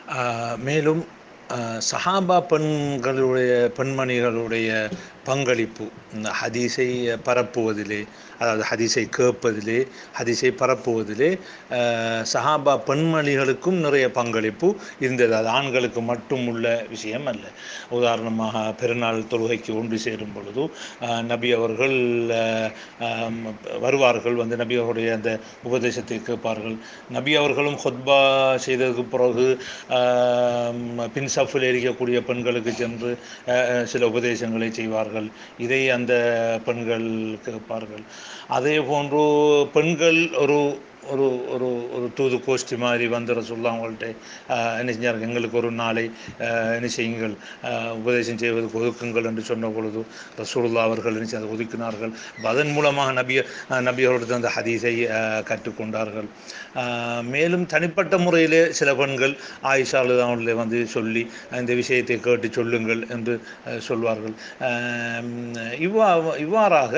ஆஹ் மேலும் ஆஹ் சஹாபா பெண்களுடைய பெண்மணிகளுடைய பங்களிப்பு இந்த ஹதீஸை பரப்புவதிலே அதாவது ஹதீஸை கேட்பதிலே ஹதீஸை பரப்புவதிலே ஆஹ் சஹாபா பெண்மணிகளுக்கும் நிறைய பங்களிப்பு இருந்தது அது ஆண்களுக்கு மட்டும் உள்ள விஷயம் அல்ல உதாரணமாக பெருநாள் தொழுகைக்கு ஒன்று சேரும் பொழுது ஆஹ் நபி அவர்கள் ஆஹ் ஆம், வருவார்கள் வந்து நபி அவருடைய அந்த உபதேசத்தை கேட்பார்கள் நபி அவர்களும் ஹொத்பா செய்ததுக்கு பிறகு ஆம், பின் சஃபில் இருக்கக்கூடிய பெண்களுக்கு சென்று ஆஹ், ஆஹ், சில உபதேசங்களை செய்வார்கள் இதை அந்த பெண்கள் கேட்பார்கள் அதே போன்று பெண்கள் ஒரு ஒரு ஒரு ஒரு தூது கோஷ்டி மாதிரி வந்துட சொல்ல அவங்கள்ட்ட ஆஹ், என்ன செஞ்சார்கள் எங்களுக்கு ஒரு நாளை ஆஹ், என்ன செய்யுங்கள் ஆஹ், உபதேசம் செய்வதற்கு ஒதுக்குங்கள் என்று சொன்ன பொழுது ரசூலுல்லா அவர்கள் என்ன செய்தார்கள்? ஒதுக்கினார்கள் அப்ப அதன் மூலமாக நபிய ஆஹ், நபி அவர்களுக்கு அந்த ஹதீஸை ஆஹ், கற்றுக்கொண்டார்கள் ஆஹ், மேலும் தனிப்பட்ட முறையிலே சில பெண்கள் ஆயிஷா அவர்களை வந்து சொல்லி இந்த விஷயத்தை கேட்டு சொல்லுங்கள் என்று ஆஹ், சொல்வார்கள் ஆஹ், இவ்வா இவ்வாறாக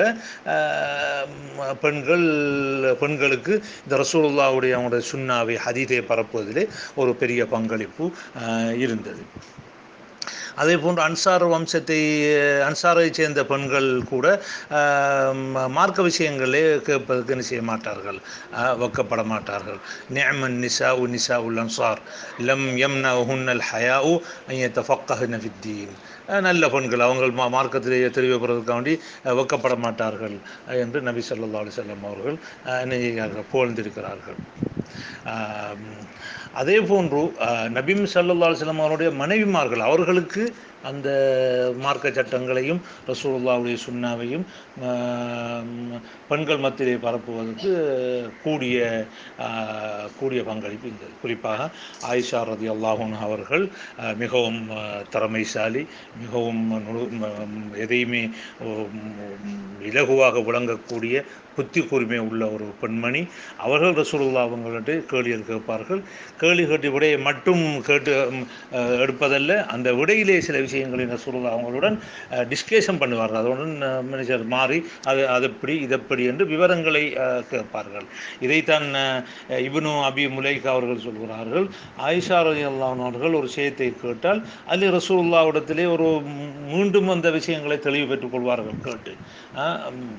ஆஹ், பெண்கள் பெண்களுக்கு இந்த ரசூலுல்லாவுடைய அவங்களுடைய சுண்ணாவை ஹதீதை பரப்புவதிலே ஒரு பெரிய பங்களிப்பு ஆஹ், இருந்தது அதே போன்று அன்சார் வம்சத்தை அன்சாரை சேர்ந்த பெண்கள் கூட ஆஹ், ம- மார்க்க விஷயங்களே கேட்பதற்கு என்ன செய்ய மாட்டார்கள் ஆஹ், வெட்கப்பட மாட்டார்கள் நியமன் நிசா உ நிசா உல் அன்சார் லம் யம்ன ஹுன்னல் ஹயா உ ஐயத்தஃபக்கஹ்ன ஃபித்தீன் அஹ் நல்ல பெண்கள் அவங்கள் மா மார்க்கத்திலேயே தெளிவுபடுறதுக்காண்டி அஹ், வெட்கப்பட மாட்டார்கள் அஹ், என்று நபி ஸல்லல்லாஹு அலைஹி வஸல்லம் அவர்கள் அஹ், என்ன செய்கிறார்கள் புகழ்ந்திருக்கிறார்கள் ஆம், அதே போன்று அஹ், நபிம் ஸல்லல்லாஹு அலைஹி வஸல்லம் அவருடைய மனைவிமார்கள் அவர்களுக்கு அந்த மார்க்க சட்டங்களையும் ரசூலுல்லாவுடைய சுண்ணாவையும் ஆம், பெண்கள் மத்தியிலே பரப்புவதற்கு கூடிய ஆஹ், கூடிய பங்களிப்பு இருந்தது குறிப்பாக ஆயிஷா ரதி அல்லாஹூன் அவர்கள் ஆஹ், மிகவும் ஆஹ், திறமைசாலி மிகவும் நுணு- ம- எதையுமே உம், இலகுவாக விளங்கக்கூடிய புத்தி கூர்மை உள்ள ஒரு பெண்மணி அவர்கள் ரசூலுல்லா அவங்கள்ட்ட கேள்விகள் கேட்பார்கள் கேள்வி கேட்டு விடையை மட்டும் கேட்டு உம், அஹ், எடுப்பதல்ல அந்த விடையிலே சில விஷயங்களை ரசூலுல்லா அவங்களுடன் டிஸ்கஷன் பண்ணுவார்கள் அதனுடன் மேனேஜர் மாறி அது அதெப்படி இதெப்படி என்று விவரங்களை அஹ், கேட்பார்கள் இதைத்தான் அஹ், இப்னு அபி முலைக் அவர்கள் சொல்கிறார்கள் ஆயிஷா ரலியல்லாஹு அவர்கள் ஒரு விஷயத்தை கேட்டால் அதில் ரசூலுல்லாவிடத்திலே ஒரு மீ- மீண்டும் அந்த விஷயங்களை தெளிவு பெற்றுக் கொள்வார்கள் கேட்டு அஹ், உம்,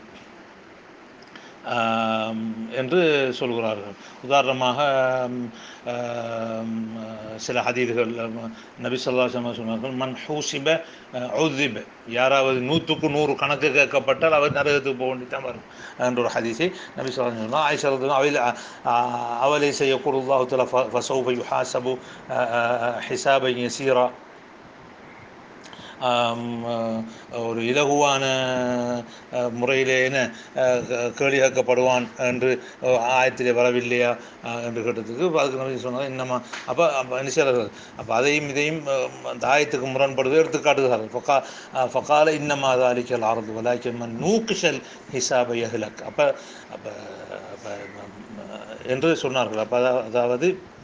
ஆம், என்று சொல்கிறார்கள் உதாரணமாக ஆம், ஆம், சில ஹதீதுகள் நபி சொல்லா சொன்னார்கள் மன் ஹூசிப உதிப யாராவது நூற்றுக்கு நூறு கணக்கு கேட்கப்பட்டால் அவர் நரகத்துக்கு போக வேண்டி தான் வரும் என்ற ஒரு ஹதீஸை நபி சொல்லா சொன்னால் ஆயிஷா அவள் அவலை செய்யக்கூட அல்லாஹுல ஃபசௌப யுஹாசபு ஹிசாபை யசீரா ஆம், அஹ், ஒரு இலகுவான அஹ், முறையிலே என்ன அஹ், க- கேள்வி கேட்கப்படுவான் என்று அஹ், ஆயத்திலே வரவில்லையா அஹ், என்று கேட்டதுக்கு அதுக்கு நபி சொன்னாங்க இன்னமா அப்போ அப்போ என்ன செய்கிறார்கள் அப்போ அதையும் இதையும் அஹ், அந்த ஆயத்துக்கு முரண்படுவது எடுத்து காட்டுகிறார்கள் ஃபக்கா அஹ், ஃபக்கால இன்னமா அது அலிக்கல் ஆரது வலாக்கியம்மன் நூக்குஷல் ஹிசாபை அஹ்லக் அப்போ அப்போ அப்போ என்று சொன்னார்கள் அப்போ அதாவது